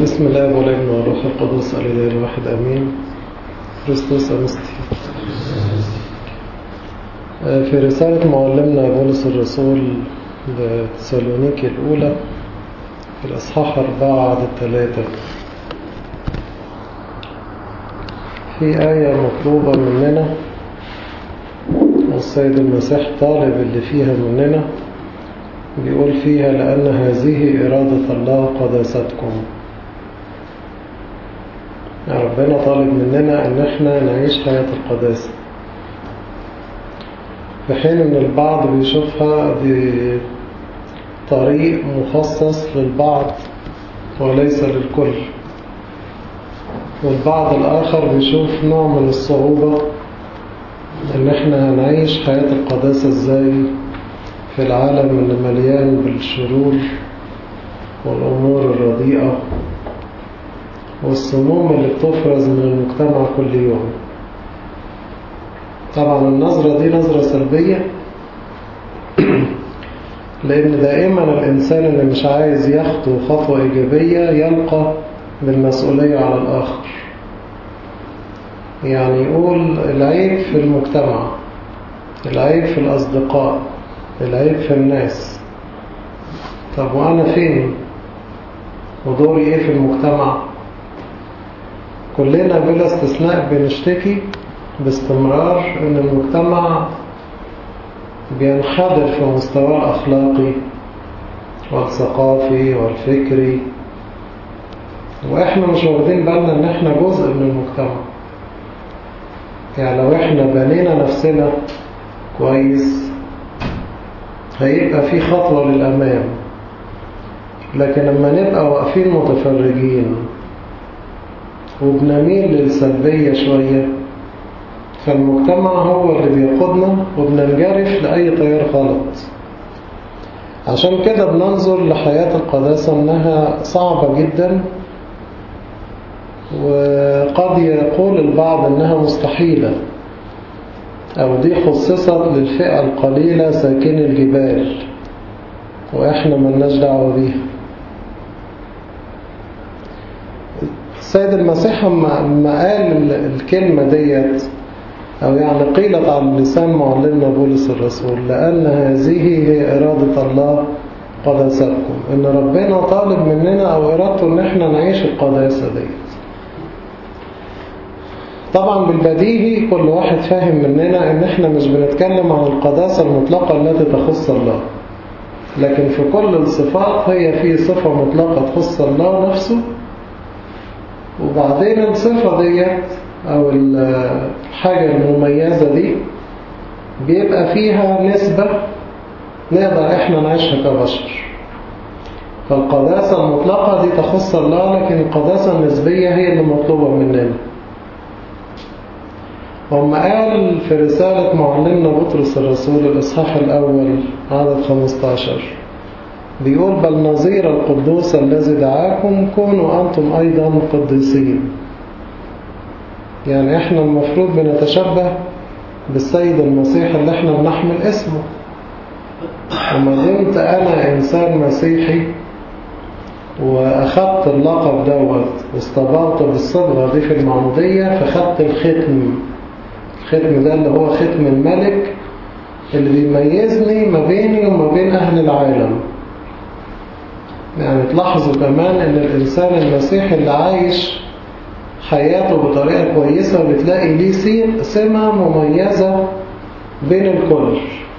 بسم الله والابن والروح القدس الإله الواحد أمين كريستوس أمستي في رسالة معلمنا بولس الرسول لتسالونيكي الأولى في الأصحاح أربعة عدد ثلاثة في آية مطلوبة مننا والسيد المسيح طالب اللي فيها مننا بيقول فيها لأن هذه إرادة الله قداستكم ربنا طالب مننا أن احنا نعيش حياة القداسة في حين أن البعض بيشوفها بطريق مخصص للبعض وليس للكل والبعض الآخر بيشوف نوع من الصعوبة أن احنا هنعيش حياة القداسة ازاي في العالم اللي مليان بالشرور والأمور الرديئة والسموم اللي بتفرز من المجتمع كل يوم طبعا النظرة دي نظرة سلبية لأن دائما الإنسان اللي مش عايز يخطو خطوة إيجابية يلقى بالمسؤولية على الآخر يعني يقول العيب في المجتمع العيب في الأصدقاء العيب في الناس طب وأنا فين ودوري إيه في المجتمع كلنا بلا استثناء بنشتكي باستمرار ان المجتمع بينحدر في مستواه الأخلاقي والثقافي والفكري واحنا مش واخدين بالنا ان احنا جزء من المجتمع يعني لو احنا بنينا نفسنا كويس هيبقى في خطوة للأمام لكن لما نبقى واقفين متفرجين وبنميل للسلبية شوية فالمجتمع هو اللي بيقودنا وبننجرف لأي تيار غلط عشان كده بننظر لحياة القداسة انها صعبة جدا وقد يقول البعض انها مستحيلة او دي خصصت للفئة القليلة ساكن الجبال واحنا ملناش دعوة بيها السيد المسيح ما قال الكلمة ديت أو يعني قيلت على لسان معلمنا بولس الرسول لأن هذه هي إرادة الله قداستكم إن ربنا طالب مننا أو إرادته إن إحنا نعيش القداسة ديت طبعا بالبديهي كل واحد فاهم مننا إن إحنا مش بنتكلم عن القداسة المطلقة التي تخص الله لكن في كل الصفات هي في صفة مطلقة تخص الله نفسه وبعدين الصفة ديت أو الحاجة المميزة دي بيبقى فيها نسبة نقدر إحنا نعيشها كبشر فالقداسة المطلقة دي تخص الله لكن القداسة النسبية هي اللي مطلوبة مننا وما قال في رسالة معلمنا بطرس الرسول الإصحاح الأول عدد 15 بيقول بل نظير القدوس الذي دعاكم كونوا أنتم أيضا قديسين يعني احنا المفروض بنتشبه بالسيد المسيح اللي احنا بنحمل اسمه وما دمت انا انسان مسيحي واخدت اللقب دوت واستبرت بالصبغة دي في المعمودية فخدت الختم الختم ده اللي هو ختم الملك اللي بيميزني ما بيني وما بين اهل العالم يعني تلاحظوا كمان ان الانسان المسيحي اللي عايش حياته بطريقة كويسة بتلاقي ليه سمة مميزة بين الكل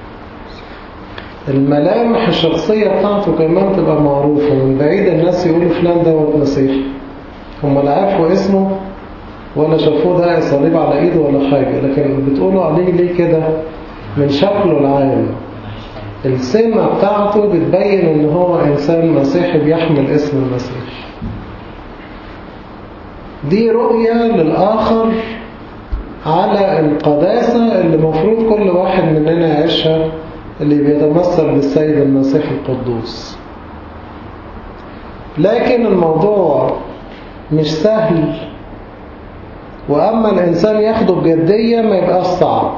الملامح الشخصية بتاعته كمان تبقى معروفة من بعيد الناس يقولوا فلان دوت مسيحي هم لا عرفوا اسمه ولا شافوه ده صليب على ايده ولا حاجة لكن بتقولوا عليه ليه كده من شكله العام السمة بتاعته بتبين ان هو انسان مسيحي بيحمل اسم المسيح دي رؤية للآخر على القداسة اللي مفروض كل واحد مننا يعيشها اللي بيتمثل بالسيد المسيح القدوس لكن الموضوع مش سهل وأما الإنسان ياخده بجدية ما يبقاش صعب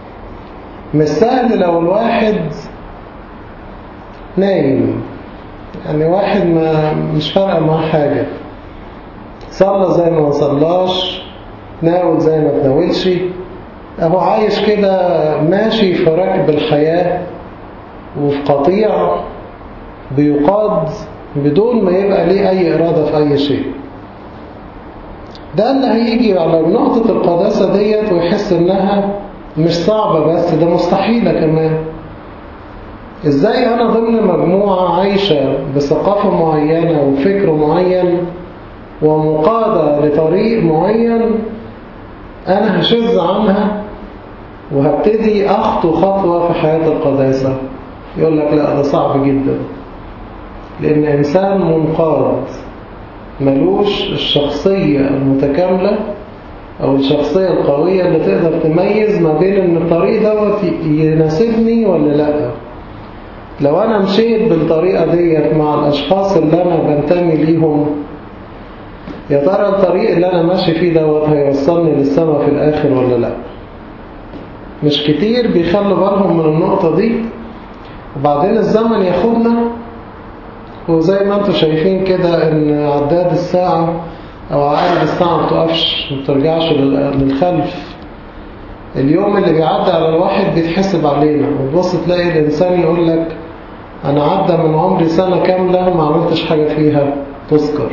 مش سهل لو الواحد نايم يعني واحد ما مش فارقة معاه حاجة صلى زي ما ما صلاش تناول زي ما تناولش اهو عايش كده ماشي في ركب الحياة وفي قطيع بيقاد بدون ما يبقى ليه أي إرادة في أي شيء ده اللي هيجي على نقطة القداسة ديت ويحس إنها مش صعبة بس ده مستحيلة كمان إزاي أنا ضمن مجموعة عايشة بثقافة معينة وفكر معين ومقادة لطريق معين أنا هشز عنها وهبتدي أخطو خطوة في حياة القداسة يقول لك لا ده صعب جدا لأن إنسان منقاد ملوش الشخصية المتكاملة أو الشخصية القوية اللي تقدر تميز ما بين إن الطريق دوت يناسبني ولا لأ لو أنا مشيت بالطريقة ديت مع الأشخاص اللي أنا بنتمي ليهم يا ترى الطريق اللي أنا ماشي فيه دوت هيوصلني للسماء في الآخر ولا لأ مش كتير بيخلوا بالهم من النقطة دي وبعدين الزمن ياخدنا وزي ما انتم شايفين كده ان عداد الساعة او عقارب الساعة ما بتقفش ما بترجعش للخلف اليوم اللي بيعدي على الواحد بيتحسب علينا وتبص تلاقي الانسان يقول لك انا عدى من عمري سنة كاملة ما عملتش حاجة فيها تذكر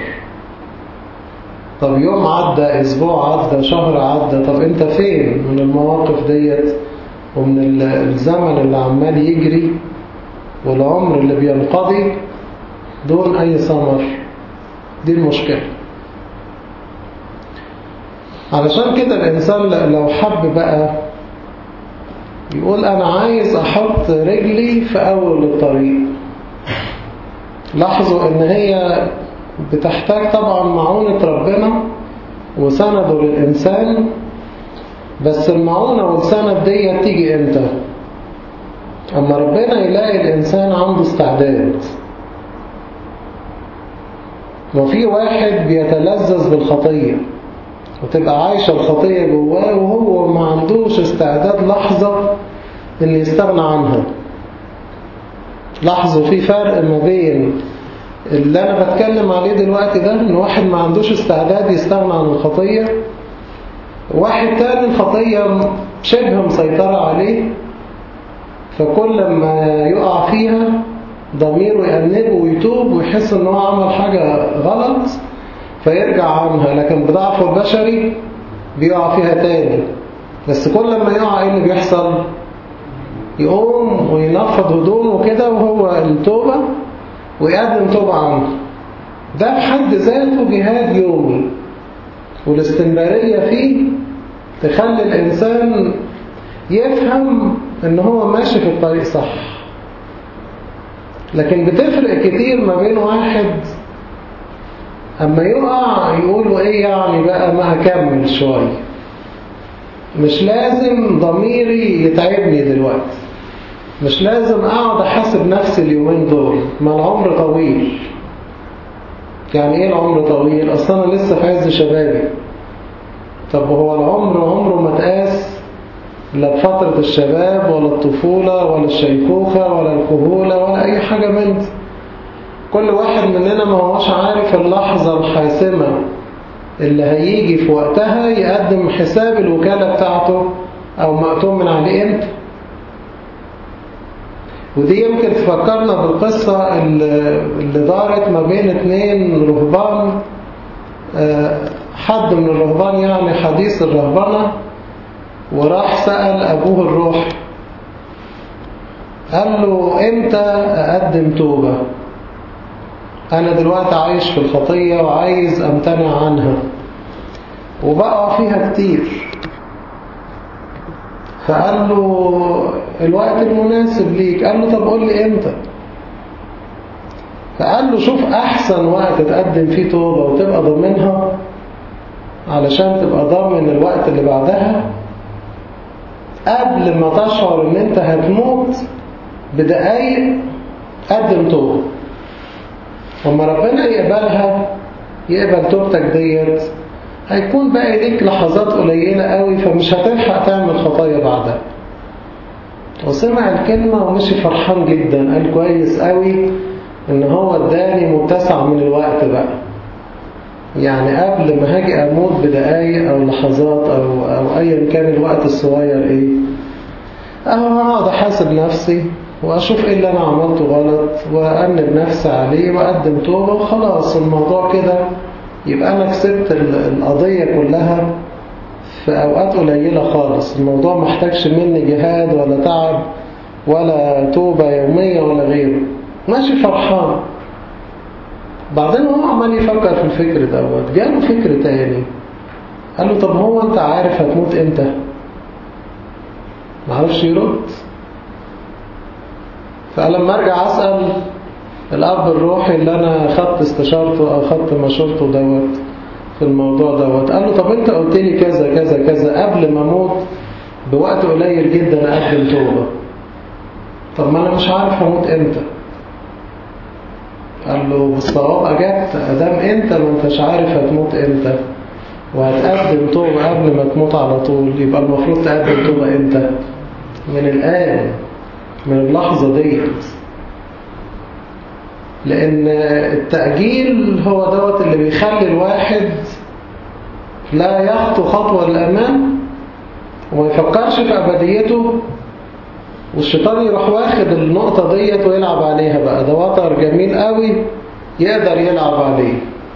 طب يوم عدى اسبوع عدى شهر عدى طب انت فين من المواقف ديت ومن الزمن اللي عمال يجري والعمر اللي بينقضي دون أي ثمر دي المشكلة علشان كده الإنسان لو حب بقى يقول أنا عايز أحط رجلي في أول الطريق لاحظوا إن هي بتحتاج طبعا معونة ربنا وسنده للإنسان بس المعونة والسند دي تيجي إمتى أما ربنا يلاقي الإنسان عنده استعداد وفي واحد بيتلذذ بالخطية وتبقى عايشة الخطية جواه وهو ما عندوش استعداد لحظة ان يستغنى عنها لاحظوا في فرق ما بين اللي انا بتكلم عليه دلوقتي ده ان واحد ما عندوش استعداد يستغنى عن الخطية واحد تاني الخطية شبه مسيطرة عليه فكل ما يقع فيها ضميره يأنبه ويتوب ويحس ان هو عمل حاجة غلط فيرجع عنها لكن بضعفه البشري بيقع فيها تاني بس كل ما يقع ايه اللي بيحصل يقوم وينفض هدومه كده وهو التوبة ويقدم توبة عنه ده بحد ذاته جهاد يومي والاستمرارية فيه تخلي الإنسان يفهم ان هو ماشي في الطريق صح لكن بتفرق كتير ما بين واحد اما يقع يقولوا ايه يعني بقى ما هكمل شوية مش لازم ضميري يتعبني دلوقتي مش لازم اقعد احاسب نفسي اليومين دول ما العمر طويل يعني ايه العمر طويل اصلا انا لسه في عز شبابي طب هو العمر عمره ما تقاس لا بفترة الشباب ولا الطفولة ولا الشيخوخة ولا الكهولة ولا أي حاجة من دي كل واحد مننا ما هوش عارف اللحظة الحاسمة اللي هيجي في وقتها يقدم حساب الوكالة بتاعته أو مأتوم من عليه امتى ودي يمكن تفكرنا بالقصة اللي دارت ما بين اتنين رهبان حد من الرهبان يعني حديث الرهبنة وراح سأل أبوه الروح قال له امتى أقدم توبة أنا دلوقتي عايش في الخطية وعايز أمتنع عنها وبقع فيها كتير فقال له الوقت المناسب ليك قال له طب قول لي امتى فقال له شوف أحسن وقت تقدم فيه توبة وتبقى ضامنها علشان تبقى ضامن الوقت اللي بعدها قبل ما تشعر ان انت هتموت بدقايق قدم توبة وما ربنا يقبلها يقبل توبتك ديت هيكون باقي ليك لحظات قليلة قوي فمش هتلحق تعمل خطايا بعدها وسمع الكلمة ومشي فرحان جدا قال كويس قوي ان هو اداني متسع من الوقت بقى يعني قبل ما هاجي اموت بدقايق او لحظات او, أو ايا كان الوقت الصغير ايه اهو هقعد احاسب نفسي واشوف ايه اللي انا عملته غلط وانب نفسي عليه واقدم توبة وخلاص الموضوع كده يبقى انا كسبت القضية كلها في اوقات قليلة خالص الموضوع محتاجش مني جهاد ولا تعب ولا توبة يومية ولا غيره ماشي فرحان بعدين هو عمال يفكر في الفكر دوت جاله فكر تاني قال له طب هو انت عارف هتموت امتى معرفش يرد فلما ارجع اسأل الاب الروحي اللي انا خدت استشارته او خدت مشورته دوت في الموضوع دوت قال له طب انت قلت لي كذا كذا كذا قبل ما اموت بوقت قليل جدا اقدم توبه طب ما انا مش عارف هموت امتى قال له بالصواب اجبت ادام انت ما انتش عارف هتموت امتى وهتقدم توبه قبل ما تموت على طول يبقى المفروض تقدم توبه امتى من الان من اللحظه ديت لان التأجيل هو دوت اللي بيخلي الواحد لا يخطو خطوة للأمام وما يفكرش في أبديته والشيطان يروح واخد النقطة ديت ويلعب عليها بقى ده وتر جميل قوي يقدر يلعب عليه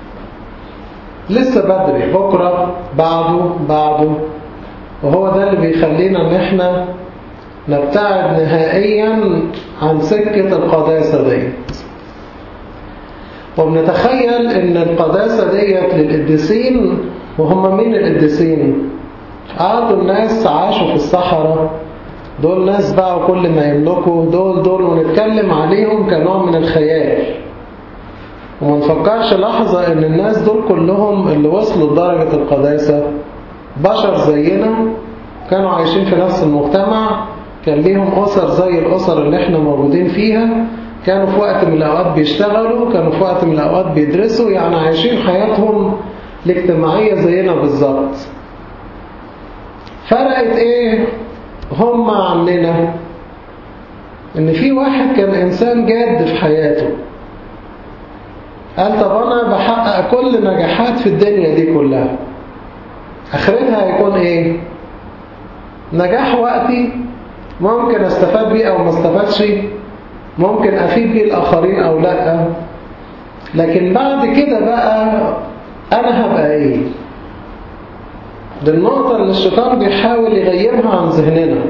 لسه بدري بكرة بعده بعده وهو ده اللي بيخلينا ان احنا نبتعد نهائيا عن سكة القداسة ديت وبنتخيل ان القداسة ديت للقديسين وهم مين القديسين قعدوا الناس عاشوا في الصحراء دول ناس باعوا كل ما يملكوا دول دول ونتكلم عليهم كنوع من الخيال وما نفكرش لحظة ان الناس دول كلهم اللي وصلوا لدرجة القداسة بشر زينا كانوا عايشين في نفس المجتمع كان ليهم أسر زي الأسر اللي احنا موجودين فيها كانوا في وقت من الأوقات بيشتغلوا كانوا في وقت من الأوقات بيدرسوا يعني عايشين حياتهم الاجتماعية زينا بالظبط فرقت ايه هم عننا ان في واحد كان انسان جاد في حياته قال طب انا بحقق كل نجاحات في الدنيا دي كلها اخرتها هيكون ايه نجاح وقتي ممكن استفاد بيه او ما استفادش ممكن افيد بيه الاخرين او لا لكن بعد كده بقى انا هبقى ايه دي النقطة اللي الشيطان بيحاول يغيرها عن ذهننا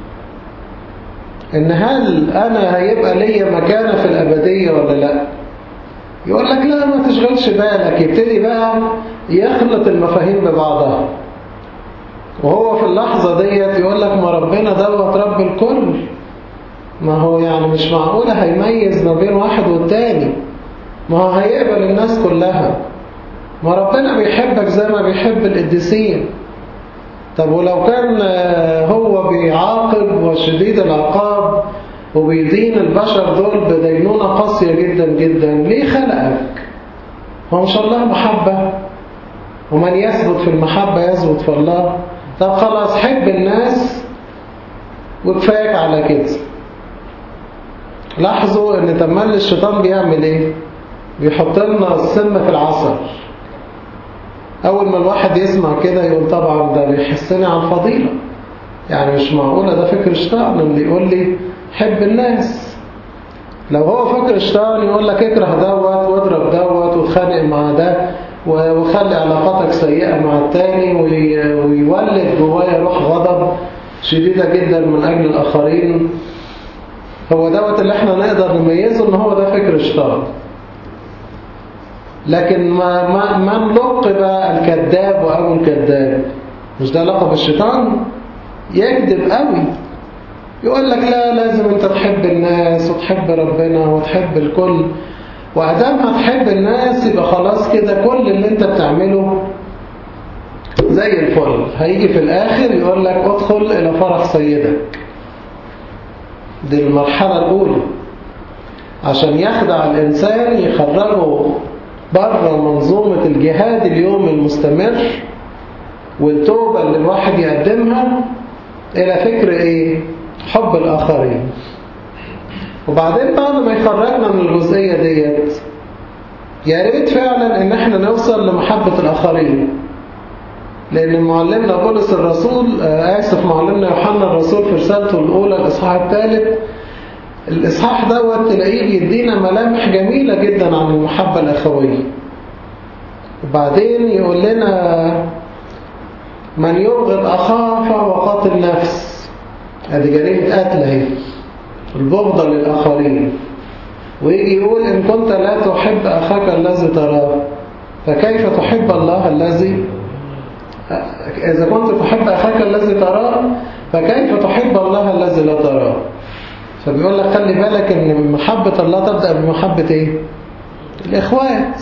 ان هل انا هيبقى ليا مكانة في الابدية ولا لا يقول لك لا ما تشغلش بالك يبتدي بقى يخلط المفاهيم ببعضها وهو في اللحظة ديت يقول لك ما ربنا دوت رب الكل ما هو يعني مش معقولة هيميز ما بين واحد والتاني ما هو هيقبل الناس كلها ما ربنا بيحبك زي ما بيحب القديسين طب ولو كان هو بيعاقب وشديد العقاب وبيدين البشر دول بدينونة قاسية جدا جدا ليه خلقك هو مش الله محبة ومن يثبت في المحبة يثبت في الله طب خلاص حب الناس وكفايك على كده لاحظوا ان تمال الشيطان بيعمل ايه بيحط لنا السم في العسل اول ما الواحد يسمع كده يقول طبعا ده بيحسني على الفضيلة يعني مش معقولة ده فكر الشيطان اللي يقول لي حب الناس لو هو فكر الشيطان يقول لك اكره دوت واضرب دوت وتخانق مع ده وخلي علاقاتك سيئة مع التاني ويولد جوايا روح غضب شديدة جدا من أجل الآخرين هو دوت اللي احنا نقدر نميزه ان هو ده فكر الشيطان لكن ما ما من لقب الكذاب وابو الكذاب مش ده لقب الشيطان يكذب قوي يقول لك لا لازم انت تحب الناس وتحب ربنا وتحب الكل وادام هتحب الناس يبقى خلاص كده كل اللي انت بتعمله زي الفل هيجي في الاخر يقول لك ادخل الى فرح سيدك دي المرحلة الاولى عشان يخدع الانسان يخرجه بره منظومة الجهاد اليوم المستمر والتوبة اللي الواحد يقدمها إلى فكر إيه؟ حب الآخرين وبعدين بعد ما يخرجنا من الجزئية ديت يا ريت فعلا ان احنا نوصل لمحبة الاخرين لان معلمنا بولس الرسول اسف معلمنا يوحنا الرسول في رسالته الاولى الاصحاح الثالث الاصحاح دوت تلاقيه بيدينا ملامح جميلة جدا عن المحبة الاخوية وبعدين يقول لنا من يبغض اخاه فهو قاتل نفس ادي جريمة قتل اهي البغضة للاخرين ويجي يقول إن كنت لا تحب أخاك الذي تراه فكيف تحب الله الذي إذا كنت تحب أخاك الذي تراه فكيف تحب الله الذي لا تراه فبيقول لك خلي بالك إن محبة الله تبدأ بمحبة إيه الإخوات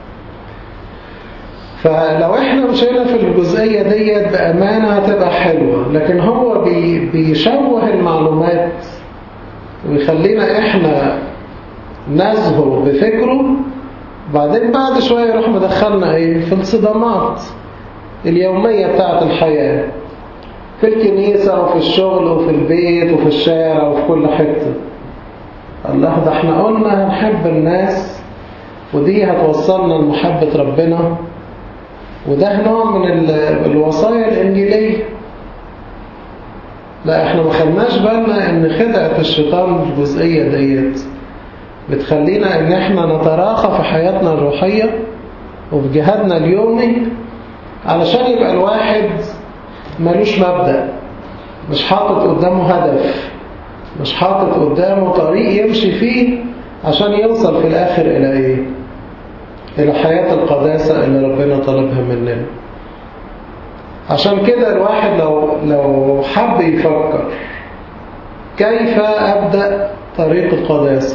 فلو احنا مشينا في الجزئية ديت بأمانة هتبقى حلوة لكن هو بي بيشوه المعلومات ويخلينا احنا نزهر بفكره بعدين بعد شوية يروح مدخلنا ايه في الصدمات اليومية بتاعت الحياة في الكنيسة وفي الشغل وفي البيت وفي الشارع وفي كل حتة الله ده احنا قلنا هنحب الناس ودي هتوصلنا لمحبة ربنا وده نوع من الوصايا الإنجيلية لا احنا ما خدناش بالنا ان خدعة الشيطان الجزئية ديت بتخلينا ان احنا نتراخى في حياتنا الروحية وفي جهادنا اليومي علشان يبقى الواحد ملوش مبدأ مش حاطط قدامه هدف مش حاطط قدامه طريق يمشي فيه عشان يوصل في الاخر الى ايه الى حياة القداسة اللي ربنا طلبها مننا عشان كده الواحد لو, لو حب يفكر كيف أبدأ طريق القداسة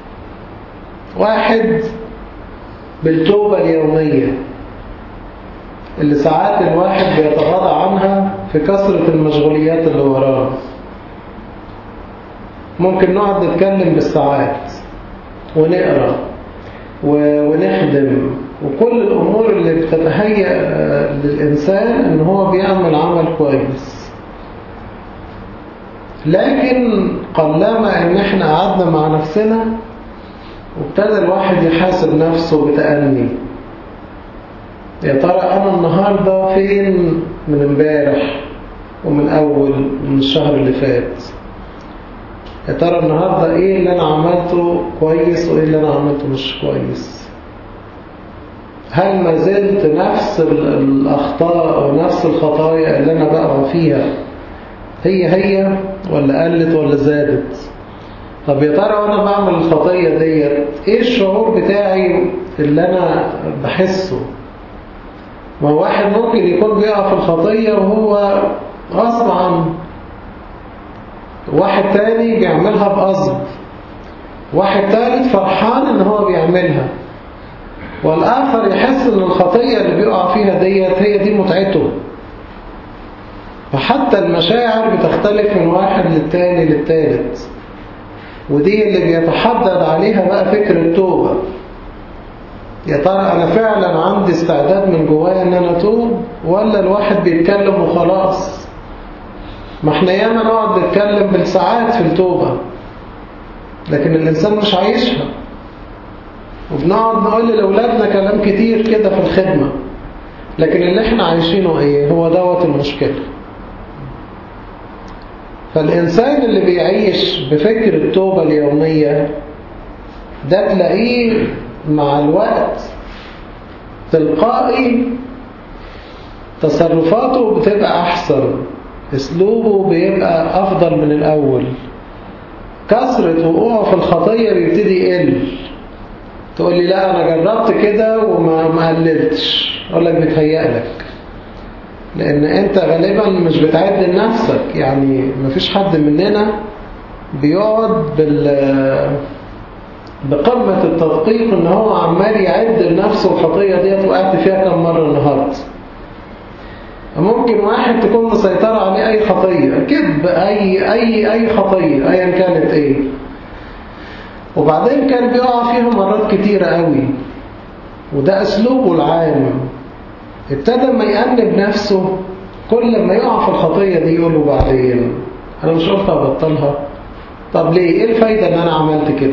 واحد بالتوبة اليومية اللي ساعات الواحد بيتغاضى عنها في كثرة المشغوليات اللي وراه ممكن نقعد نتكلم بالساعات ونقرأ ونخدم وكل الأمور اللي بتتهيأ للإنسان إن هو بيعمل عمل كويس لكن قلما إن إحنا قعدنا مع نفسنا وابتدى الواحد يحاسب نفسه بتأني يا ترى أنا النهاردة فين من امبارح ومن أول من الشهر اللي فات يا ترى النهاردة إيه اللي أنا عملته كويس وإيه اللي أنا عملته مش كويس هل ما زلت نفس الأخطاء ونفس الخطايا اللي أنا بقع فيها هي هي ولا قلت ولا زادت طب يا ترى وانا بعمل الخطية ديت ايه الشعور بتاعي اللي انا بحسه ما واحد ممكن يكون بيقع في الخطية وهو غصب عنه واحد تاني بيعملها بقصد واحد تالت فرحان ان هو بيعملها والآخر يحس ان الخطية اللي بيقع فيها ديت هي دي متعته فحتى المشاعر بتختلف من واحد للتاني للتالت ودي اللي بيتحدد عليها بقى فكر التوبة يا ترى أنا فعلا عندي استعداد من جوايا أن أنا أتوب ولا الواحد بيتكلم وخلاص ما احنا ياما نقعد نتكلم بالساعات في التوبة لكن الإنسان مش عايشها وبنقعد نقول لأولادنا كلام كتير كده في الخدمة لكن اللي احنا عايشينه ايه هو دوت المشكلة فالإنسان اللي بيعيش بفكر التوبة اليومية ده تلاقيه مع الوقت تلقائي تصرفاته بتبقى أحسن اسلوبه بيبقى أفضل من الأول كثرة وقوعه في الخطية بيبتدي يقل تقول لي لا أنا جربت كده وما قللتش أقول لك بيتهيألك لأن أنت غالبا مش بتعد لنفسك يعني مفيش حد مننا بيقعد بال بقمة التدقيق ان هو عمال يعد لنفسه الخطية ديت وقعت فيها كم مرة النهاردة ممكن واحد تكون مسيطرة عليه أي خطية كذب أي, أي, أي خطية أيا كانت إيه وبعدين كان بيقع فيها مرات كتيرة قوي وده أسلوبه العام ابتدى ما يأنب نفسه كل ما يقع في الخطية دي يقول له بعدين أنا مش قلت أبطلها طب ليه ايه الفايدة ان انا عملت كده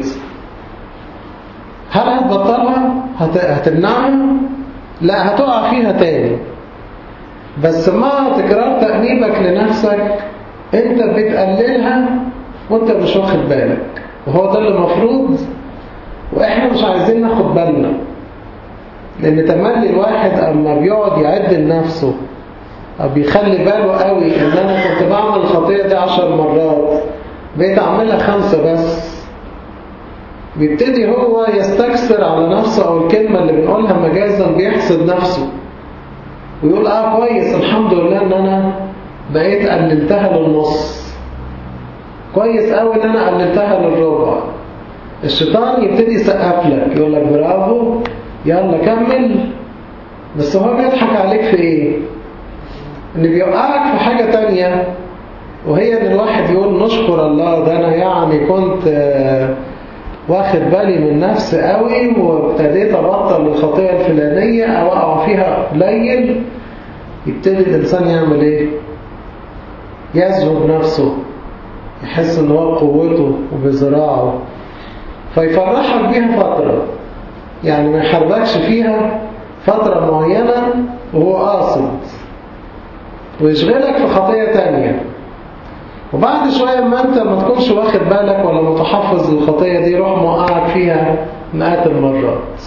هل هتبطلها هت... هتمنعها لا هتقع فيها تاني بس مع تكرار تأنيبك لنفسك انت بتقللها وانت مش واخد بالك وهو ده اللي المفروض واحنا مش عايزين ناخد بالنا لان تملي الواحد اما بيقعد يعد لنفسه او بيخلي باله قوي ان انا كنت بعمل الخطية دي عشر مرات بقيت اعملها خمسة بس بيبتدي هو يستكثر على نفسه او الكلمة اللي بنقولها مجازا بيحسد نفسه ويقول اه كويس الحمد لله ان انا بقيت قللتها للنص كويس قوي ان انا قللتها للربع الشيطان يبتدي يسقف لك يقول لك برافو يلا كمل بس هو بيضحك عليك في ايه ان بيوقعك في حاجة تانية وهي ان الواحد يقول نشكر الله ده انا يعني كنت واخد بالي من نفسي قوي وابتديت ابطل الخطيئة الفلانية او اقع فيها قليل يبتدي الانسان يعمل ايه يزهد نفسه يحس ان هو بقوته وبذراعه فيفرحك بيها فترة يعني ما يحربكش فيها فترة معينة وهو قاصد ويشغلك في خطية تانية وبعد شوية ما انت ما تكونش واخد بالك ولا متحفظ للخطية دي روح موقعك فيها مئات المرات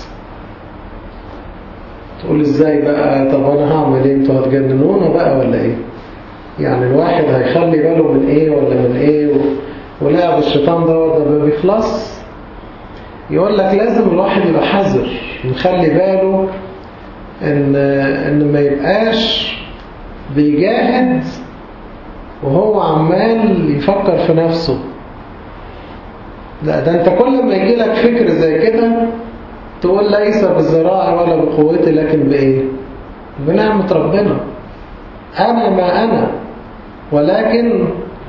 تقول ازاي بقى طب انا هعمل ايه انتوا هتجننونا بقى ولا ايه يعني الواحد هيخلي باله من ايه ولا من ايه ولعب الشيطان ده ده ما بيخلص يقول لك لازم الواحد يبقى حذر نخلي باله ان ان ما يبقاش بيجاهد وهو عمال يفكر في نفسه لا ده انت كل ما يجي لك فكر زي كده تقول ليس بالزراعة ولا بقوتي لكن بايه بنعمة ربنا انا ما انا ولكن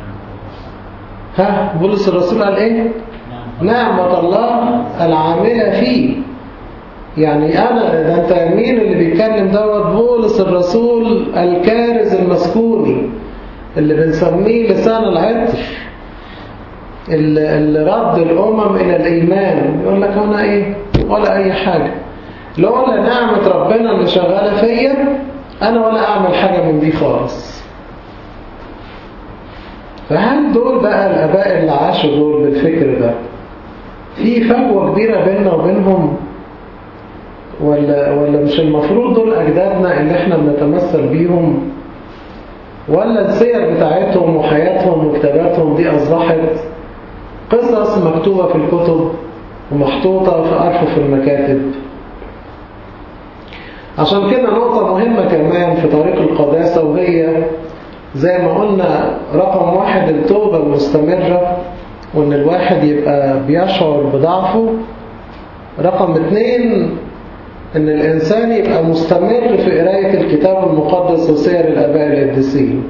ها بولس الرسول قال ايه نعمة الله العاملة فيه يعني أنا ده أنت مين اللي بيتكلم دوت بولس الرسول الكارز المسكوني اللي بنسميه لسان العطر اللي رد الأمم إلى الإيمان يقول لك أنا إيه ولا أي حاجة لولا نعمة ربنا اللي شغالة فيا أنا ولا أعمل حاجة من دي خالص فهل دول بقى الآباء اللي عاشوا دول بالفكر ده في فجوة كبيرة بيننا وبينهم ولا, ولا مش المفروض دول أجدادنا اللي احنا بنتمثل بيهم ولا السير بتاعتهم وحياتهم وكتاباتهم دي أصبحت قصص مكتوبة في الكتب ومحطوطة في أرفف المكاتب عشان كده نقطة مهمة كمان في طريق القداسة وهي زي ما قلنا رقم واحد التوبة المستمرة وان الواحد يبقى بيشعر بضعفه رقم اتنين ان الانسان يبقى مستمر في قراية الكتاب المقدس وسير الاباء القديسين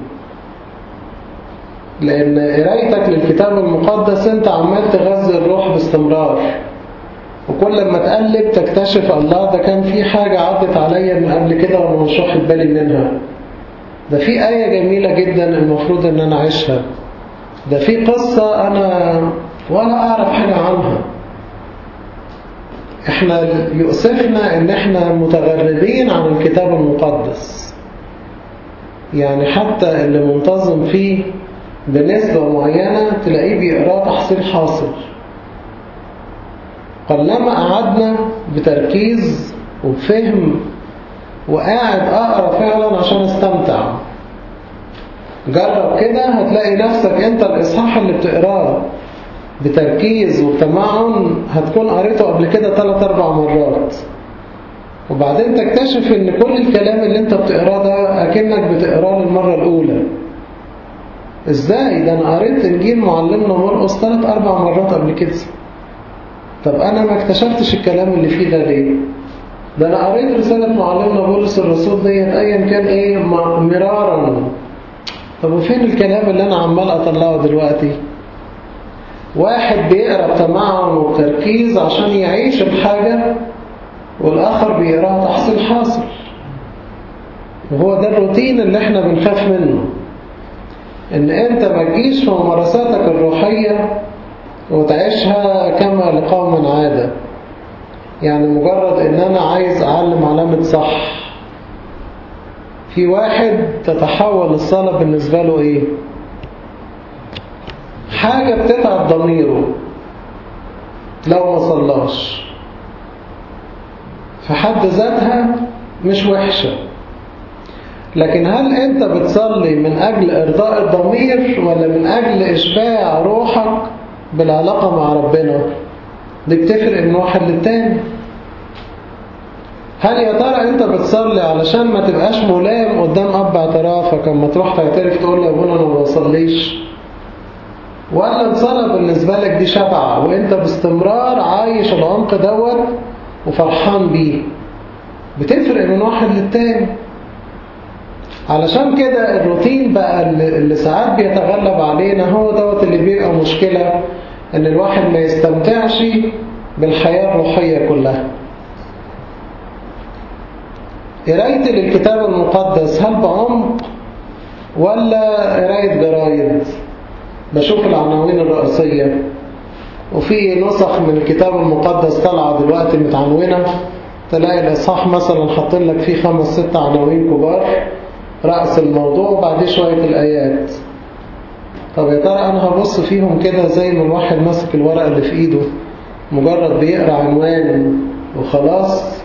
لان قرايتك للكتاب المقدس انت عمال تغذي الروح باستمرار وكل ما تقلب تكتشف الله ده كان في حاجة عدت عليا من قبل كده وانا مش واخد بالي منها ده في آية جميلة جدا المفروض ان انا اعيشها ده في قصة أنا ولا أعرف حاجة عنها إحنا يؤسفنا إن إحنا متغربين عن الكتاب المقدس يعني حتى اللي منتظم فيه بنسبة معينة تلاقيه بيقراه تحصيل حاصل قلما قعدنا بتركيز وبفهم وقاعد أقرأ فعلا عشان استمتع جرب كده هتلاقي نفسك انت الإصحاح اللي بتقراه بتركيز وبتمعن هتكون قريته قبل كده 3-4 مرات وبعدين تكتشف ان كل الكلام اللي انت بتقراه ده اكنك بتقراه للمرة الأولى ازاي ده انا قريت انجيل معلمنا مرقس 3-4 مرات قبل كده طب انا ما اكتشفتش الكلام اللي فيه ده ليه ده انا قريت رسالة معلمنا بولس الرسول ديت ايا كان ايه مرارا طب وفين الكلام اللي انا عمال اطلعه دلوقتي واحد بيقرأ بتمعن وبتركيز عشان يعيش الحاجة والآخر بيقراها تحصيل حاصل وهو ده الروتين اللي احنا بنخاف منه ان انت ما تجيش في ممارساتك الروحية وتعيشها كما لقوم عادة يعني مجرد ان انا عايز اعلم علامة صح في واحد تتحول الصلاة بالنسبة له ايه حاجة بتتعب ضميره لو ما صلاش في حد ذاتها مش وحشة لكن هل انت بتصلي من اجل ارضاء الضمير ولا من اجل اشباع روحك بالعلاقة مع ربنا دي بتفرق من واحد للتاني هل يا ترى انت بتصلي علشان ما تبقاش ملام قدام اب اعترافك اما تروح تعترف تقول له يا ابونا انا ما بصليش ولا الصلاة بالنسبة لك دي شبعة وانت باستمرار عايش العمق دوت وفرحان بيه بتفرق من واحد للتاني علشان كده الروتين بقى اللي ساعات بيتغلب علينا هو دوت اللي بيبقى مشكلة ان الواحد ما يستمتعش بالحياة الروحية كلها قرايتي للكتاب المقدس هل بعمق ولا قراية جرايد بشوف العناوين الرئيسية وفي نسخ من الكتاب المقدس طالعة دلوقتي متعنونة تلاقي الإصحاح مثلا حاطين لك فيه خمس ست عناوين كبار رأس الموضوع وبعديه شوية الآيات طب يا ترى أنا هبص فيهم كده زي ما الواحد ماسك الورقة اللي في إيده مجرد بيقرأ عنوان وخلاص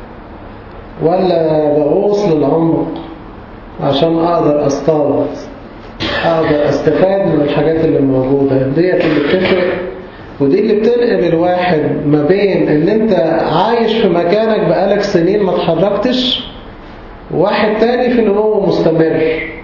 ولا بغوص للعمق عشان أقدر أصطاد أقدر أستفاد من الحاجات اللي موجودة ديت اللي بتفرق ودي اللي بتنقل الواحد ما بين ان انت عايش في مكانك بقالك سنين ما اتحركتش واحد تاني في نمو مستمر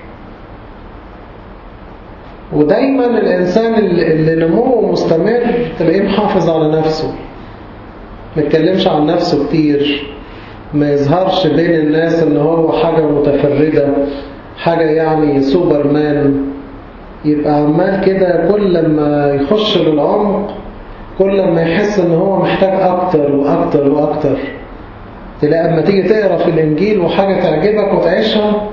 ودايما الإنسان اللي نموه مستمر تلاقيه محافظ على نفسه ما يتكلمش عن نفسه كتير ما يظهرش بين الناس ان هو حاجة متفردة حاجة يعني سوبرمان يبقى عمال كده كل ما يخش للعمق كل ما يحس ان هو محتاج اكتر واكتر واكتر تلاقي اما تيجي تقرا في الانجيل وحاجة تعجبك وتعيشها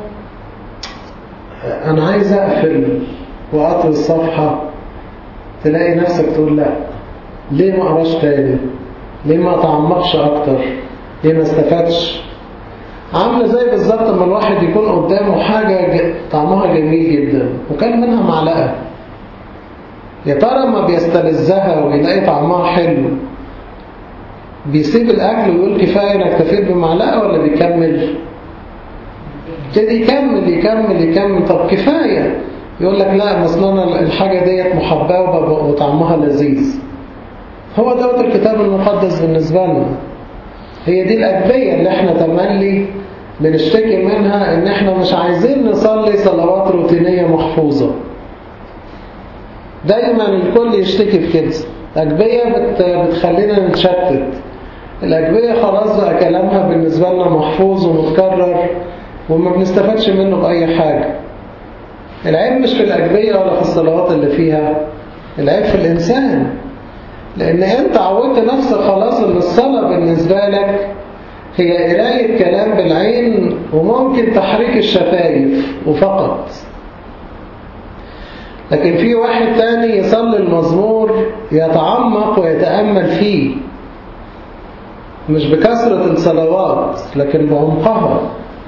انا عايز اقفل واطوي الصفحة تلاقي نفسك تقول لا ليه ما اقراش تاني ليه ما اتعمقش اكتر ليه ما استفادش عامله زي بالظبط لما الواحد يكون قدامه حاجة طعمها جميل جدا وكان منها معلقة يا ترى ما بيستلذها ويلاقي طعمها حلو بيسيب الأكل ويقول كفاية أنا اكتفيت بمعلقة ولا بيكمل يبتدي يكمل يكمل يكمل طب كفاية يقول لك لا مثلا الحاجة ديت محببة وطعمها لذيذ هو دوت الكتاب المقدس بالنسبة لنا هي دي الأدبية اللي احنا تملي بنشتكي منها ان احنا مش عايزين نصلي صلوات روتينية محفوظة دايما الكل يشتكي في كده الأجبية بت... بتخلينا نتشتت الأجبية خلاص بقى كلامها بالنسبة لنا محفوظ ومتكرر وما بنستفادش منه بأي حاجة العيب مش في الأجبية ولا في الصلوات اللي فيها العيب في الإنسان لأن أنت عودت نفسك خلاص أن الصلاة بالنسبة لك هي قراية كلام بالعين وممكن تحريك الشفايف وفقط لكن في واحد تاني يصلي المزمور يتعمق ويتأمل فيه مش بكثرة الصلوات لكن بعمقها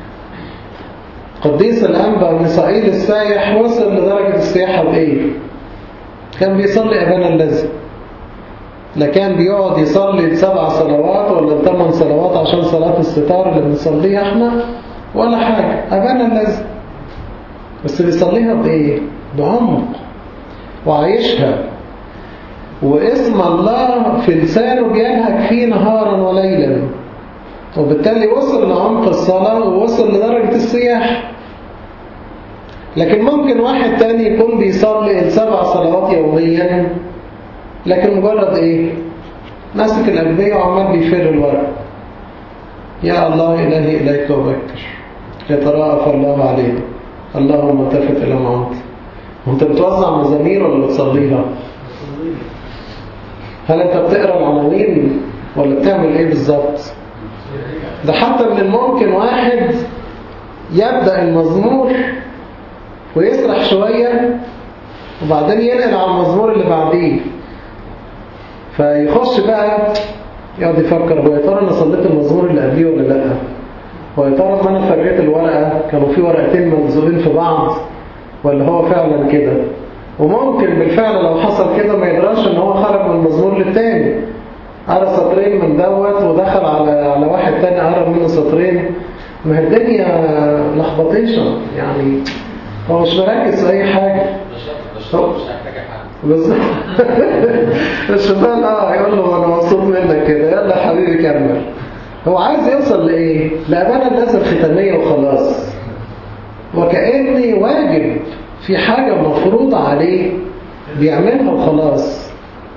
قديس الأنبا ميسائيل السايح وصل لدرجة السياحة بإيه كان بيصلي أبانا الذي لا كان بيقعد يصلي لسبع صلوات ولا لثمان صلوات عشان صلاة الستار اللي بنصليها احنا ولا حاجة أبانا الذي بس بيصليها بإيه بعمق وعايشها واسم الله في لسانه بينهك فيه نهارا وليلا وبالتالي وصل لعمق الصلاة ووصل لدرجة السياح لكن ممكن واحد تاني يكون بيصلي السبع صلوات يوميا لكن مجرد ايه ماسك الأنبياء وعمال بيفر الورق يا الله إلهي إليك وبكر يتراءف الله علينا اللهم التفت إلى معاطي وانت بتوزع مزامير ولا بتصليها هل انت بتقرا العناوين ولا بتعمل ايه بالظبط ده حتى من الممكن واحد يبدأ المزمور ويسرح شوية وبعدين ينقل على المزمور اللي بعديه فيخش بقى يقعد يفكر هو يا ترى انا صليت المزمور اللي قبليه ولا لا هو يا ترى لما انا فرقت الورقه كانوا في ورقتين ملزوقين في بعض ولا هو فعلا كده وممكن بالفعل لو حصل كده ما يدراش ان هو خرج من المزمور للتاني قرا سطرين من دوت ودخل على على واحد تاني قرا منه سطرين ما هي الدنيا لخبطيشة يعني هو مش مركز في اي حاجه الشيطان مش هيحتاج حاجة بالظبط الشيطان اه يقول له انا مبسوط منك كده يلا يا حبيبي كمل هو عايز يوصل لايه لأمانة الناس الختامية وخلاص وكأني واجب في حاجة مفروضة عليه بيعملها وخلاص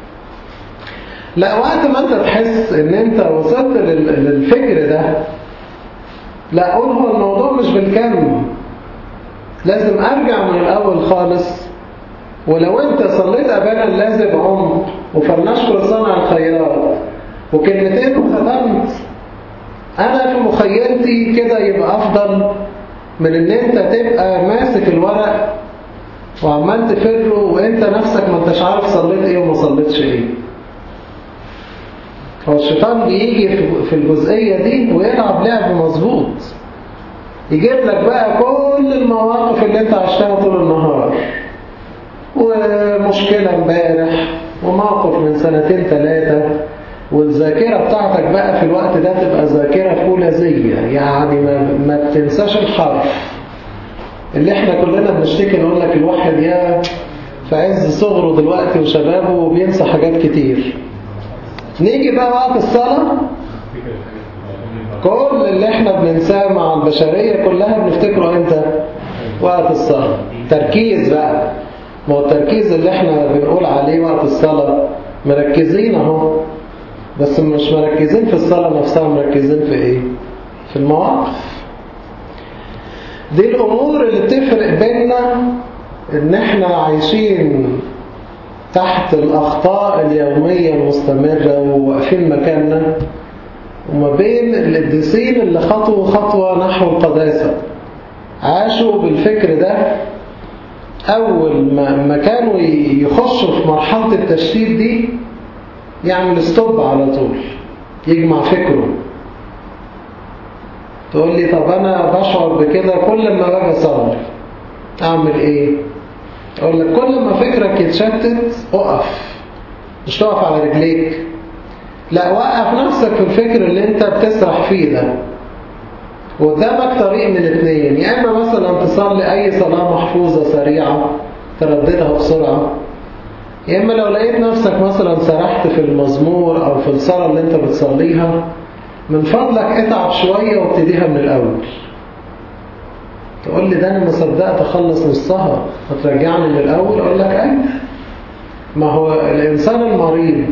لا وقت ما انت تحس ان انت وصلت لل- للفكر ده لا قول هو الموضوع مش بالكم لازم ارجع من الاول خالص ولو انت صليت ابانا اللازم عمر وفلنشكر صنع الخيرات وكلمتين وختمت انا في مخيلتي كده يبقى افضل من ان انت تبقى ماسك الورق وعمال تفره وانت نفسك ما انتش عارف صليت ايه وما صليتش ايه هو الشيطان بيجي في- في الجزئية دي ويلعب لعب مظبوط يجيب لك بقى كل المواقف اللي انت عشتها طول النهار ومشكلة امبارح وموقف من سنتين ثلاثة والذاكرة بتاعتك بقى في الوقت ده تبقى ذاكرة فولاذية يعني ما, ما بتنساش الحرف اللي احنا كلنا بنشتكي نقول لك الواحد يا في عز صغره دلوقتي وشبابه وبينسى حاجات كتير نيجي بقى وقت الصلاة كل اللي احنا بننساه مع البشرية كلها بنفتكره امتى وقت الصلاة تركيز بقى ما هو التركيز اللي احنا بنقول عليه وقت الصلاة مركزين اهو بس مش مركزين في الصلاة نفسها مركزين في ايه في المواقف دي الامور اللي بتفرق بيننا ان احنا عايشين تحت الأخطاء اليومية المستمرة وواقفين مكاننا وما بين القديسين اللي خطوا خطوة نحو القداسة عاشوا بالفكر ده أول ما, ما كانوا يخشوا في مرحلة التشتيت دي يعمل ستوب على طول يجمع فكره تقول لي طب أنا بشعر بكده كل ما باجي أصلي أعمل إيه؟ أقول لك كل ما فكرك يتشتت أقف مش تقف على رجليك لا وقف نفسك في الفكر اللي انت بتسرح فيه ده قدامك طريق من اتنين يا اما مثلا تصلي اي صلاة محفوظة سريعة ترددها بسرعة يا اما لو لقيت نفسك مثلا سرحت في المزمور او في الصلاة اللي انت بتصليها من فضلك اتعب شوية وابتديها من الاول تقول لي ده انا ما صدقت اخلص نصها هترجعني من الاول اقول لك ايوه ما هو الانسان المريض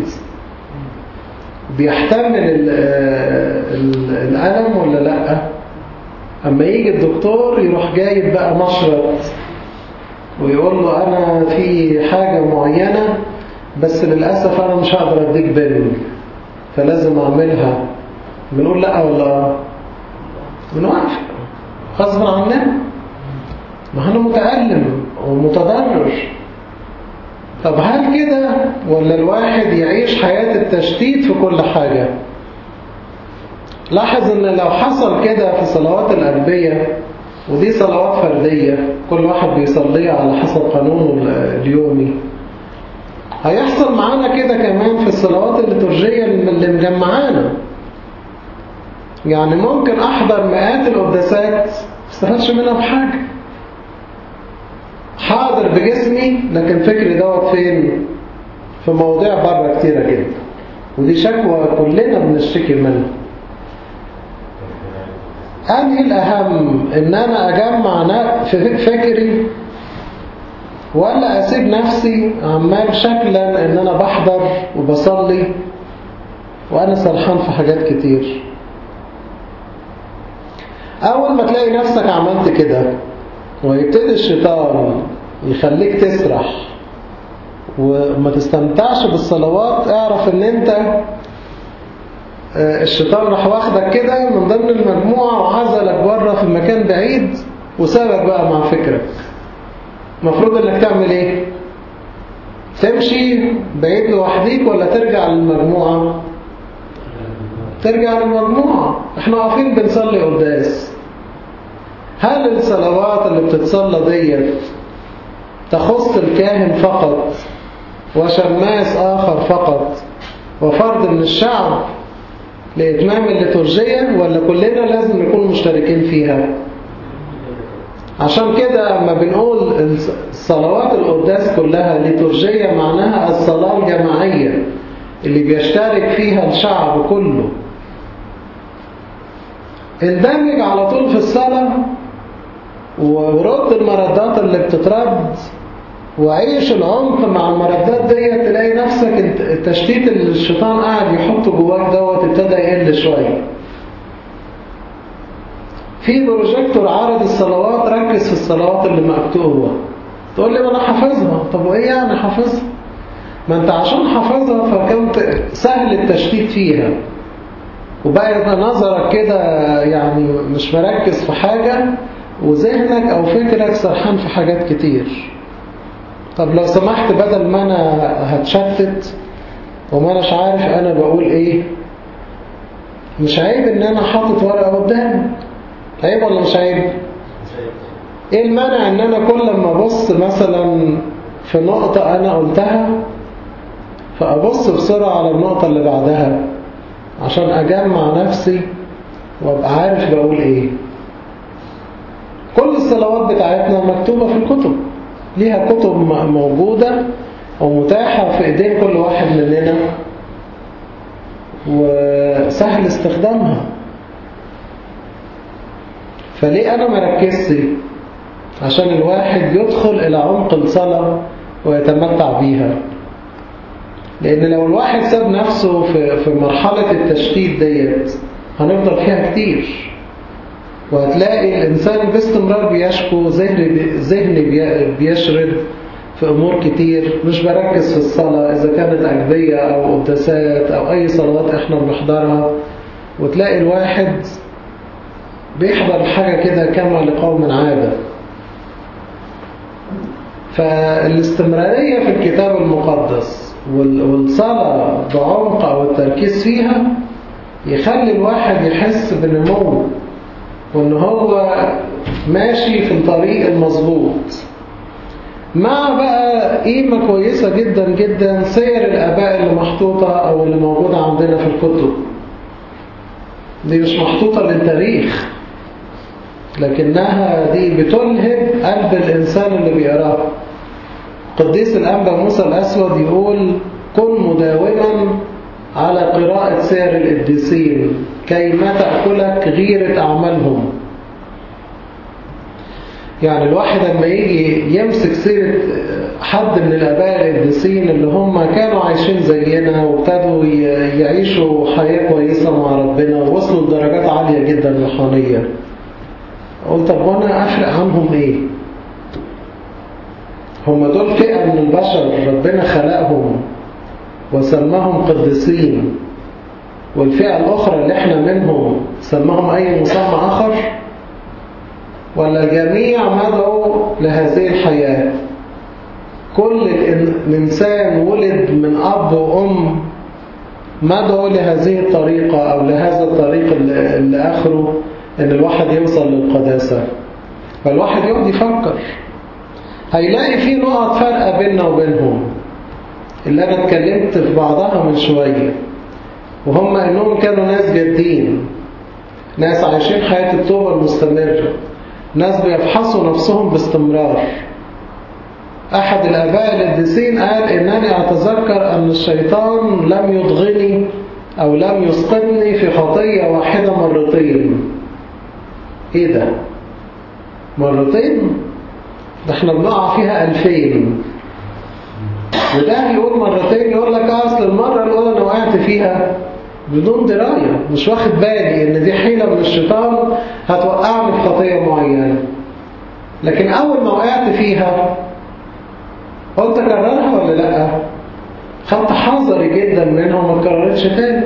بيحتمل ال- ال- الألم ولا لأ أما يجي الدكتور يروح جايب بقى مشرط ويقول له أنا في حاجة معينة بس للأسف أنا مش هقدر أديك بن فلازم أعملها بنقول لأ ولا آه؟ بنوافق غصب عننا ما أنا متألم ومتضرر طب هل كده ولا الواحد يعيش حياة التشتيت في كل حاجة لاحظ ان لو حصل كده في صلوات الأنبياء ودي صلوات فردية كل واحد بيصليها على حسب قانونه اليومي هيحصل معانا كده كمان في الصلوات الليتورجية اللي مجمعانا يعني ممكن أحضر مئات القداسات استفادش منها بحاجة حاضر بجسمي لكن فكري دوت فين في مواضيع بره كتيرة جدا ودي شكوى كلنا بنشتكي منها أنهي الأهم إن أنا أجمع نا- في فكري ولا أسيب نفسي عمال شكلا إن أنا بحضر وبصلي وأنا سرحان في حاجات كتير أول ما تلاقي نفسك عملت كده ويبتدي الشيطان يخليك تسرح وما تستمتعش بالصلوات اعرف ان انت آه، الشيطان راح واخدك كده من ضمن المجموعة وعزلك بره في مكان بعيد وسابك بقى مع فكرك المفروض انك تعمل ايه تمشي بعيد لوحديك ولا ترجع للمجموعة ترجع للمجموعة احنا واقفين بنصلي قداس هل الصلوات اللي بتتصلى ديت تخص الكاهن فقط وشماس آخر فقط وفرد من الشعب لإتمام الليتورجية ولا كلنا لازم نكون مشتركين فيها عشان كده لما بنقول الصلوات القداس كلها ليتورجية معناها الصلاة الجماعية اللي بيشترك فيها الشعب كله اندمج على طول في الصلاة ورد المردات اللي بتترد وعيش العمق مع المردات دي تلاقي نفسك التشتيت اللي الشيطان قاعد يحطه جواك دوت ابتدى يقل شوية في بروجيكتور عارض الصلوات ركز في الصلوات اللي مكتوبة تقول لي ما انا حافظها طب وايه يعني حافظها ما انت عشان حافظها فكنت سهل التشتيت فيها وبقى يبقى نظرك كده يعني مش مركز في حاجة وذهنك او فكرك سرحان في حاجات كتير طب لو سمحت بدل ما انا هتشتت وما اناش عارف انا بقول ايه مش عيب ان انا حاطط ورقة قدامي عيب ولا مش عيب ايه المانع ان انا كل ما ابص مثلا في نقطة انا قلتها فابص بسرعة على النقطة اللي بعدها عشان اجمع نفسي وابقى عارف بقول ايه كل الصلوات بتاعتنا مكتوبة في الكتب ليها كتب موجودة ومتاحة في ايدين كل واحد مننا وسهل استخدامها فليه أنا مركزش عشان الواحد يدخل إلى عمق الصلاة ويتمتع بيها لأن لو الواحد ساب نفسه في, في مرحلة التشتيت ديت هنفضل فيها كتير وهتلاقي الإنسان باستمرار بيشكو ذهني بيشرد في أمور كتير مش بركز في الصلاة إذا كانت أجبية أو قداسات أو أي صلوات إحنا بنحضرها وتلاقي الواحد بيحضر حاجة كده كما لقوم عادة فالاستمرارية في الكتاب المقدس والصلاة بعمق أو التركيز فيها يخلي الواحد يحس بنمو وان هو ماشي في الطريق المظبوط مع بقى قيمة كويسة جدا جدا سير الآباء اللي محطوطة أو اللي موجودة عندنا في الكتب دي مش محطوطة للتاريخ لكنها دي بتلهب قلب الإنسان اللي بيقراها قديس الأنبا موسى الأسود يقول كن مداوما على قراءة سير القديسين كي ما تأكلك غيرة أعمالهم يعني الواحد لما يجي يمسك سيرة حد من الآباء القديسين اللي هم كانوا عايشين زينا وابتدوا يعيشوا حياة كويسة مع ربنا ووصلوا لدرجات عالية جدا روحانية قلت طب وانا أفرق عنهم إيه؟ هم دول فئة من البشر ربنا خلقهم وسماهم قديسين والفئة الأخرى اللي احنا منهم سماهم أي مسمى آخر ولا الجميع مدعو لهذه الحياة كل الإنسان ولد من أب وأم مدعو لهذه الطريقة أو لهذا الطريق اللي آخره إن الواحد يوصل للقداسة فالواحد يقعد يفكر هيلاقي في نقط فرقة بيننا وبينهم اللي أنا اتكلمت في بعضها من شوية وهم إنهم كانوا ناس جادين ناس عايشين حياة التوبة المستمرة ناس بيفحصوا نفسهم باستمرار أحد الآباء القديسين قال إنني أتذكر أن الشيطان لم يضغني أو لم يسقطني في خطية واحدة مرتين إيه ده؟ مرتين؟ ده احنا بنقع فيها ألفين وده يقول مرتين يقول لك أصل المرة الأولى أنا وقعت فيها بدون دراية مش واخد بالي ان دي حيلة من الشيطان هتوقعني في خطية معينة لكن اول ما وقعت فيها قلت اكررها ولا لا خدت حذري جدا منها وما اتكررتش تاني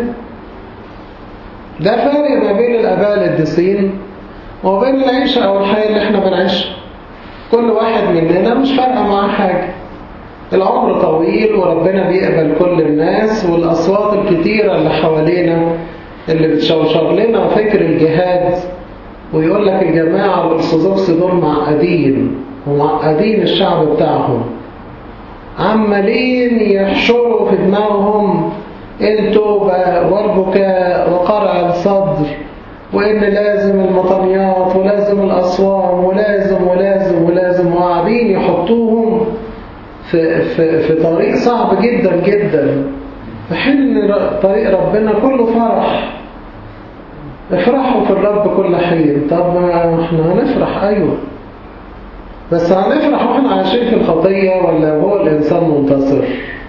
ده فارق ما بين الاباء القديسين وما بين العيشة او الحياة اللي احنا بنعيشها كل واحد مننا مش فارقة معاه حاجة العمر طويل وربنا بيقبل كل الناس والأصوات الكتيرة اللي حوالينا اللي بتشوشر لنا فكر الجهاد ويقول لك الجماعة الأرثوذكس دول معقدين ومعقدين الشعب بتاعهم عمالين يحشروا في دماغهم التوبة والبكاء وقرع الصدر وإن لازم المطنيات ولازم الأصوام ولازم ولازم ولازم وقاعدين يحطوهم في, في, في طريق صعب جدا جدا في حين طريق ربنا كله فرح افرحوا في الرب كل حين طب ما احنا هنفرح ايوه بس هنفرح واحنا عايشين في الخطية ولا هو الانسان منتصر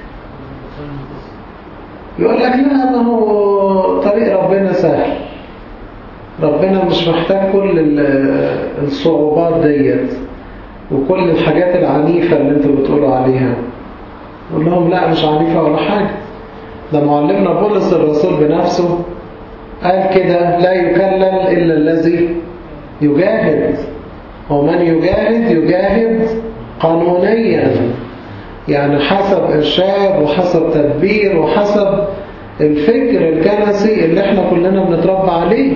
يقول لك لا ما هو طريق ربنا سهل ربنا مش محتاج كل الصعوبات ديت وكل الحاجات العنيفة اللي انتوا بتقولوا عليها نقول لهم لا مش عنيفة ولا حاجة ده معلمنا بولس الرسول بنفسه قال كده لا يكلل إلا الذي يجاهد ومن يجاهد يجاهد قانونيا يعني حسب إرشاد وحسب تدبير وحسب الفكر الكنسي اللي احنا كلنا بنتربى عليه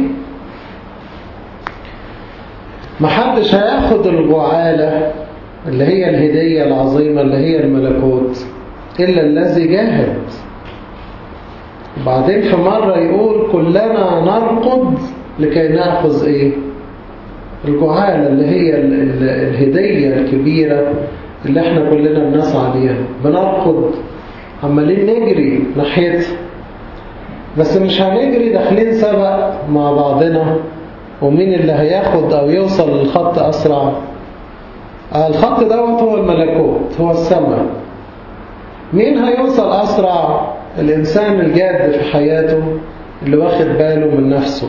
محدش هياخد الجعالة اللي هي الهدية العظيمة اللي هي الملكوت إلا الذي جاهد وبعدين في مرة يقول كلنا نرقد لكي نأخذ إيه الجعالة اللي هي ال ال الهدية الكبيرة اللي احنا كلنا بنسعى ليها بنرقد عمالين نجري ناحيتها بس مش هنجري داخلين سبق مع بعضنا ومين اللي هياخد أو يوصل للخط أسرع الخط دوت هو الملكوت هو السماء مين هيوصل أسرع الإنسان الجاد في حياته اللي واخد باله من نفسه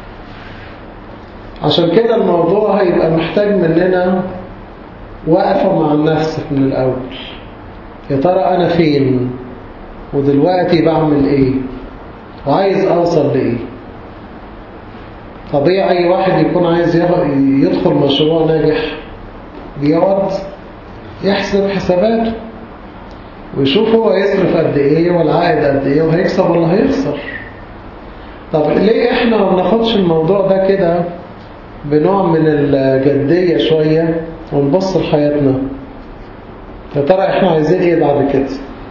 عشان كده الموضوع هيبقى محتاج مننا وقفة مع النفس من الأول يا ترى أنا فين ودلوقتي بعمل إيه وعايز أوصل لإيه طبيعي واحد يكون عايز يدخل مشروع ناجح بيقعد يحسب حساباته ويشوف هو يصرف قد ايه والعائد قد ايه وهيكسب ولا هيخسر طب ليه احنا ما بناخدش الموضوع ده كده بنوع من الجدية شوية ونبص لحياتنا يا ترى احنا عايزين ايه بعد كده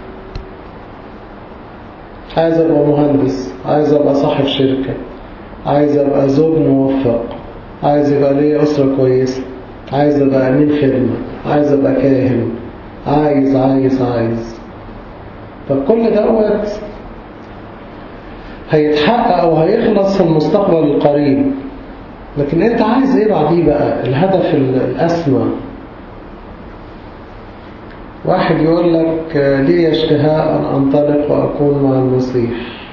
عايز ابقى مهندس عايز ابقى صاحب شركة عايز ابقى زوج موفق عايز يبقى لي اسرة كويسة عايز ابقى امين خدمة عايز ابقى كاهن عايز عايز عايز طب كل دوت هيتحقق او هيخلص في المستقبل القريب لكن انت عايز ايه بعديه بقى الهدف الاسمى واحد يقول لك لي اشتهاء ان انطلق واكون مع المسيح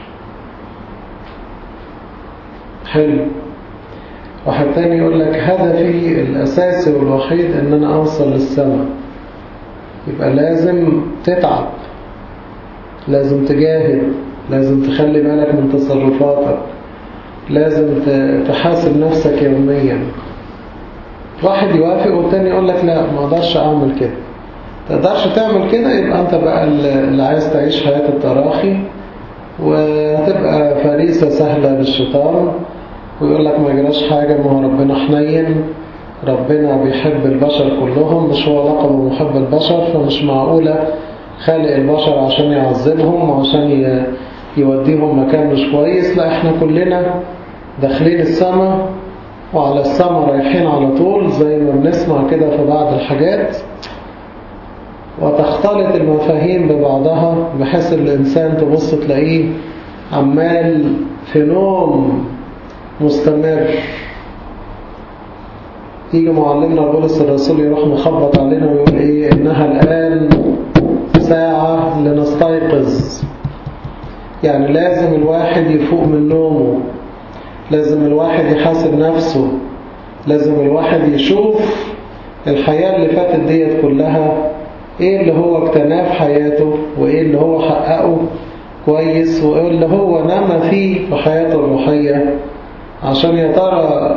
حلو واحد تاني يقول لك هدفي الاساسي والوحيد ان انا اوصل للسماء يبقى لازم تتعب لازم تجاهد لازم تخلي بالك من تصرفاتك لازم تحاسب نفسك يوميا واحد يوافق والتاني يقول لك لا ما اقدرش اعمل كده تقدرش تعمل كده يبقى انت بقى اللي عايز تعيش حياة التراخي وتبقى فريسة سهلة للشيطان ويقول لك ما يجراش حاجة ما هو ربنا حنين ربنا بيحب البشر كلهم مش هو لقبه محب البشر فمش معقولة خالق البشر عشان يعذبهم وعشان يوديهم مكان مش كويس لا احنا كلنا داخلين السماء وعلى السماء رايحين على طول زي ما بنسمع كده في بعض الحاجات وتختلط المفاهيم ببعضها بحيث الإنسان تبص تلاقيه عمال في نوم مستمر يجي معلمنا بولس الرسول يروح مخبط علينا ويقول ايه انها الآن ساعة لنستيقظ يعني لازم الواحد يفوق من نومه لازم الواحد يحاسب نفسه لازم الواحد يشوف الحياة اللي فاتت ديت كلها ايه اللي هو اكتناه في حياته وايه اللي هو حققه كويس وايه اللي هو نام فيه في حياته الروحية عشان يا ترى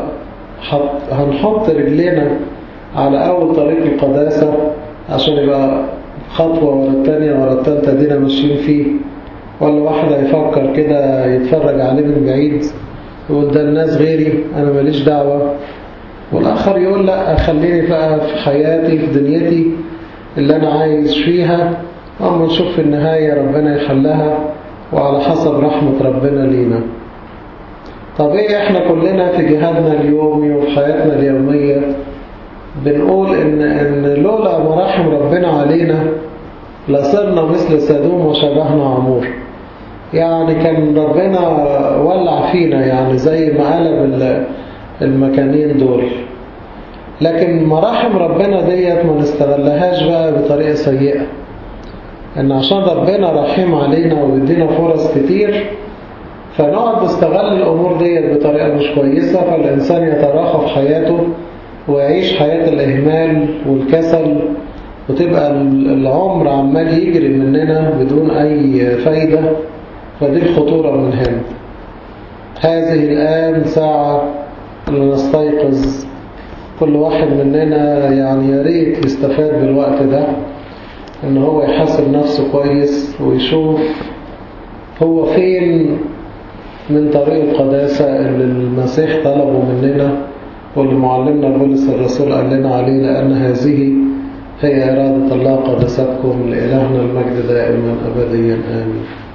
هنحط رجلنا على اول طريق القداسة عشان يبقى خطوة ورا التانية ورا التالتة دينا ماشيين فيه ولا واحد هيفكر كده يتفرج عليه من بعيد يقول ده الناس غيري أنا ماليش دعوة والآخر يقول لا خليني بقى في حياتي في دنيتي اللي أنا عايز فيها أما نشوف في النهاية ربنا يحلها وعلى حسب رحمة ربنا لينا طب ايه احنا كلنا في جهادنا اليومي وفي حياتنا اليومية بنقول ان, إن لولا مراحم ربنا علينا لصرنا مثل سدوم وشبهنا عمور يعني كان ربنا ولع فينا يعني زي ما قلب المكانين دول لكن مراحم ربنا ديت ما نستغلهاش بقى بطريقة سيئة ان عشان ربنا رحيم علينا ويدينا فرص كتير فنقعد نستغل الأمور ديت بطريقة مش كويسة فالإنسان يتراخى في حياته ويعيش حياة الإهمال والكسل وتبقى العمر عمال يجري مننا بدون أي فايدة فدي الخطورة من هنا هذه الآن ساعة لنستيقظ كل واحد مننا يعني يا ريت يستفاد بالوقت ده ان هو يحاسب نفسه كويس ويشوف هو فين من طريق القداسة اللي المسيح طلبه مننا واللي معلمنا بولس الرسول قال لنا عليه لأن هذه هي إرادة الله قدستكم لإلهنا المجد دائما أبديا آمين